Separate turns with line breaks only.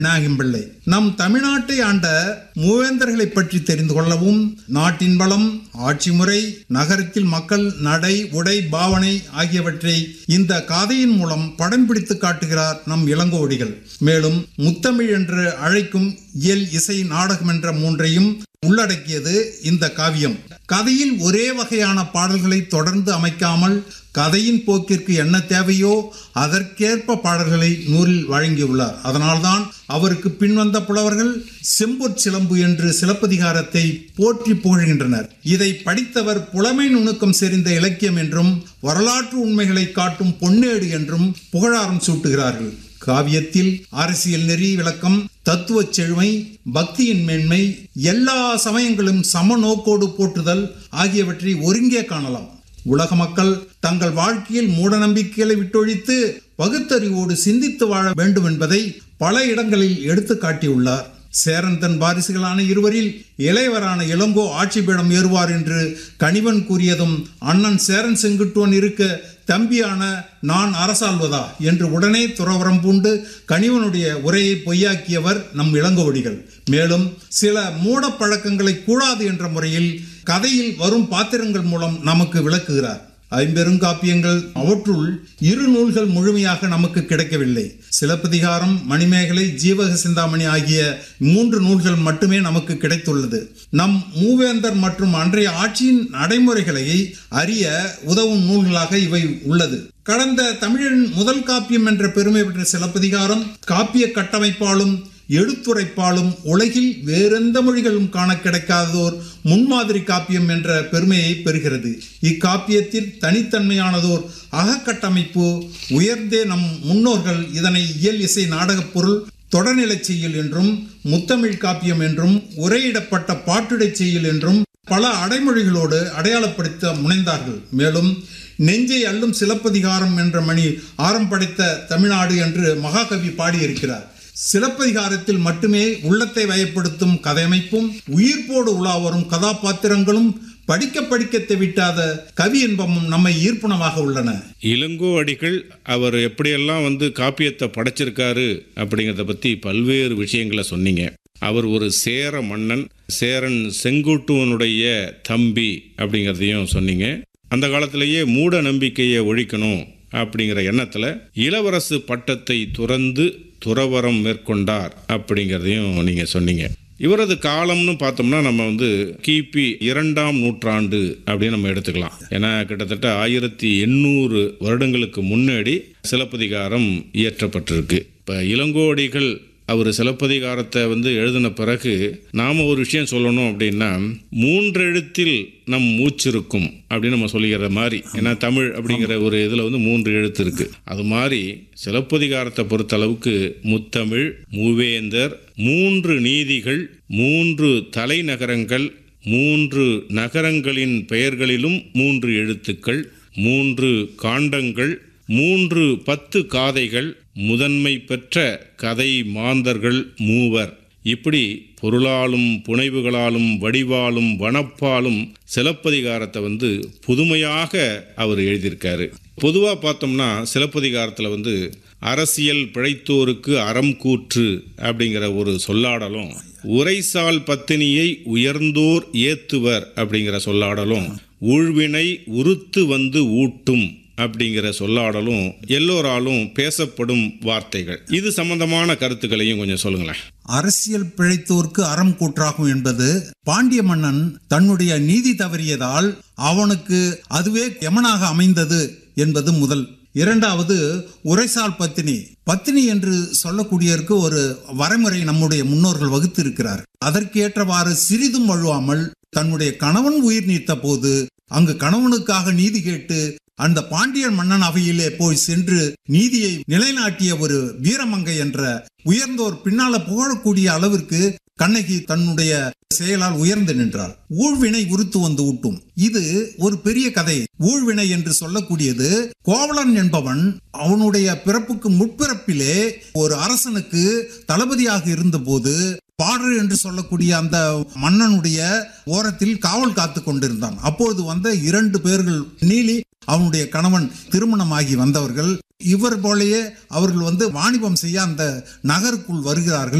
நாகிம்பிள்ளை நம் தமிழ்நாட்டை ஆண்ட மூவேந்தர்களை பற்றி தெரிந்து கொள்ளவும் நாட்டின் வளம் ஆட்சி முறை நகரத்தில் மக்கள் நடை உடை பாவனை ஆகியவற்றை இந்த காதையின் மூலம் படம் பிடித்து காட்டுகிறார் நம் இளங்கோடிகள் மேலும் முத்தமிழ் என்று அழைக்கும் இயல் இசை நாடகம் என்ற மூன்றையும் உள்ளடக்கியது இந்த காவியம் கதையில் ஒரே வகையான பாடல்களை தொடர்ந்து அமைக்காமல் கதையின் போக்கிற்கு என்ன தேவையோ அதற்கேற்ப பாடல்களை நூலில் வழங்கியுள்ளார் அதனால்தான் அவருக்கு பின்வந்த புலவர்கள் செம்பொற் சிலம்பு என்று சிலப்பதிகாரத்தை போற்றி புகழ்கின்றனர் இதை படித்தவர் புலமை நுணுக்கம் செறிந்த இலக்கியம் என்றும் வரலாற்று உண்மைகளை காட்டும் பொன்னேடு என்றும் புகழாரம் சூட்டுகிறார்கள் காவியத்தில் அரசியல் நெறி விளக்கம் தத்துவச் செழுமை பக்தியின் மேன்மை எல்லா சமயங்களும் சம நோக்கோடு போற்றுதல் ஆகியவற்றை ஒருங்கே காணலாம் உலக மக்கள் தங்கள் வாழ்க்கையில் மூட நம்பிக்கைகளை விட்டொழித்து பகுத்தறிவோடு சிந்தித்து வாழ வேண்டும் என்பதை பல இடங்களில் எடுத்து காட்டியுள்ளார் சேரன் தன் வாரிசுகளான இருவரில் இளையவரான இளங்கோ ஆட்சி பீடம் ஏறுவார் என்று கணிவன் கூறியதும் அண்ணன் சேரன் செங்குட்டுவன் இருக்க தம்பியான நான் அரசாள்வதா என்று உடனே துறவரம் பூண்டு கணிவனுடைய உரையை பொய்யாக்கியவர் நம் இளங்கோவடிகள் மேலும் சில மூட பழக்கங்களை கூடாது என்ற முறையில் கதையில் வரும் பாத்திரங்கள் மூலம் நமக்கு விளக்குகிறார் ஐம்பெருங்காப்பியங்கள் அவற்றுள் இரு நூல்கள் முழுமையாக நமக்கு கிடைக்கவில்லை சிலப்பதிகாரம் மணிமேகலை ஜீவக சிந்தாமணி ஆகிய மூன்று நூல்கள் மட்டுமே நமக்கு கிடைத்துள்ளது நம் மூவேந்தர் மற்றும் அன்றைய ஆட்சியின் நடைமுறைகளை அறிய உதவும் நூல்களாக இவை உள்ளது கடந்த தமிழின் முதல் காப்பியம் என்ற பெருமை பெற்ற சிலப்பதிகாரம் காப்பிய கட்டமைப்பாலும் எடுத்துரைப்பாலும் உலகில் வேறெந்த மொழிகளும் காண கிடைக்காததோர் முன்மாதிரி காப்பியம் என்ற பெருமையை பெறுகிறது இக்காப்பியத்தில் தனித்தன்மையானதோர் அகக்கட்டமைப்பு உயர்ந்தே நம் முன்னோர்கள் இதனை இயல் இசை நாடகப் பொருள் தொடர்நிலைச் செய்யுள் என்றும் முத்தமிழ் காப்பியம் என்றும் உரையிடப்பட்ட பாட்டுடைச் செய்யுள் என்றும் பல அடைமொழிகளோடு அடையாளப்படுத்த முனைந்தார்கள் மேலும் நெஞ்சை அள்ளும் சிலப்பதிகாரம் என்ற மணி ஆரம் படைத்த தமிழ்நாடு என்று மகாகவி பாடியிருக்கிறார் சிலப்பதிகாரத்தில் மட்டுமே உள்ளத்தை வயப்படுத்தும் கதையமைப்பும் உயிர்ப்போடு உலா வரும் கதாபாத்திரங்களும் படிக்க படிக்க தெவிட்டாத கவி இன்பமும் நம்மை ஈர்ப்புணமாக உள்ளன
இளங்கோ அடிகள் அவர் எப்படியெல்லாம் வந்து காப்பியத்தை படைச்சிருக்காரு அப்படிங்கிறத பற்றி பல்வேறு விஷயங்களை சொன்னீங்க அவர் ஒரு சேர மன்னன் சேரன் செங்குட்டுவனுடைய தம்பி அப்படிங்கிறதையும் சொன்னீங்க அந்த காலத்திலேயே மூட நம்பிக்கையை ஒழிக்கணும் அப்படிங்கிற எண்ணத்தில் இளவரசு பட்டத்தை துறந்து துறவரம் மேற்கொண்டார் அப்படிங்கிறதையும் நீங்கள் சொன்னீங்க இவரது காலம்னு பார்த்தோம்னா நம்ம வந்து கிபி இரண்டாம் நூற்றாண்டு அப்படின்னு நம்ம எடுத்துக்கலாம் ஏன்னா கிட்டத்தட்ட ஆயிரத்தி எண்ணூறு வருடங்களுக்கு முன்னாடி சிலப்பதிகாரம் இயற்றப்பட்டிருக்கு இப்போ இளங்கோடிகள் அவர் சிலப்பதிகாரத்தை வந்து எழுதின பிறகு நாம் ஒரு விஷயம் சொல்லணும் அப்படின்னா மூன்றெழுத்தில் நம் மூச்சிருக்கும் அப்படின்னு நம்ம சொல்லிக்கிற மாதிரி ஏன்னா தமிழ் அப்படிங்கிற ஒரு இதில் வந்து மூன்று எழுத்து இருக்கு அது மாதிரி சிலப்பதிகாரத்தை பொறுத்த அளவுக்கு முத்தமிழ் மூவேந்தர் மூன்று நீதிகள் மூன்று தலைநகரங்கள் மூன்று நகரங்களின் பெயர்களிலும் மூன்று எழுத்துக்கள் மூன்று காண்டங்கள் மூன்று பத்து காதைகள் முதன்மை பெற்ற கதை மாந்தர்கள் மூவர் இப்படி பொருளாலும் புனைவுகளாலும் வடிவாலும் வனப்பாலும் சிலப்பதிகாரத்தை வந்து புதுமையாக அவர் எழுதியிருக்காரு பொதுவாக பார்த்தோம்னா சிலப்பதிகாரத்தில் வந்து அரசியல் பிழைத்தோருக்கு அறம் கூற்று அப்படிங்கிற ஒரு சொல்லாடலும் உரைசால் பத்தினியை உயர்ந்தோர் ஏத்துவர் அப்படிங்கிற சொல்லாடலும் ஊழ்வினை உருத்து வந்து ஊட்டும் அப்படிங்கிற சொல்லாடலும் எல்லோராலும் பேசப்படும் வார்த்தைகள் இது சம்பந்தமான கருத்துக்களையும் கொஞ்சம் சொல்லுங்களேன்
அரசியல் பிழைத்தோர்க்கு அறம் கூற்றாகும் என்பது பாண்டிய மன்னன் தன்னுடைய நீதி தவறியதால் அவனுக்கு அதுவே யமனாக அமைந்தது என்பது முதல் இரண்டாவது உரைசால் பத்தினி பத்தினி என்று சொல்லக்கூடியதற்கு ஒரு வரைமுறை நம்முடைய முன்னோர்கள் வகுத்திருக்கிறார் அதற்கு ஏற்றவாறு சிறிதும் வழுவாமல் தன்னுடைய கணவன் உயிர் நீத்த போது அங்கு கணவனுக்காக நீதி கேட்டு அந்த பாண்டியன் மன்னன் அவையிலே போய் சென்று நீதியை நிலைநாட்டிய ஒரு வீரமங்கை என்ற உயர்ந்தோர் பின்னால புகழக்கூடிய அளவிற்கு கண்ணகி தன்னுடைய செயலால் உயர்ந்து நின்றார் ஊழ்வினை உருத்து வந்து ஊட்டும் இது ஒரு பெரிய கதை ஊழ்வினை என்று சொல்லக்கூடியது கோவலன் என்பவன் அவனுடைய பிறப்புக்கு முற்பிறப்பிலே ஒரு அரசனுக்கு தளபதியாக இருந்தபோது பாடர் என்று சொல்லக்கூடிய அந்த மன்னனுடைய ஓரத்தில் காவல் காத்து கொண்டிருந்தான் அப்பொழுது வந்த இரண்டு பேர்கள் நீலி அவனுடைய கணவன் திருமணமாகி வந்தவர்கள் இவர் போலயே அவர்கள் வந்து வாணிபம் செய்ய அந்த நகருக்குள் வருகிறார்கள்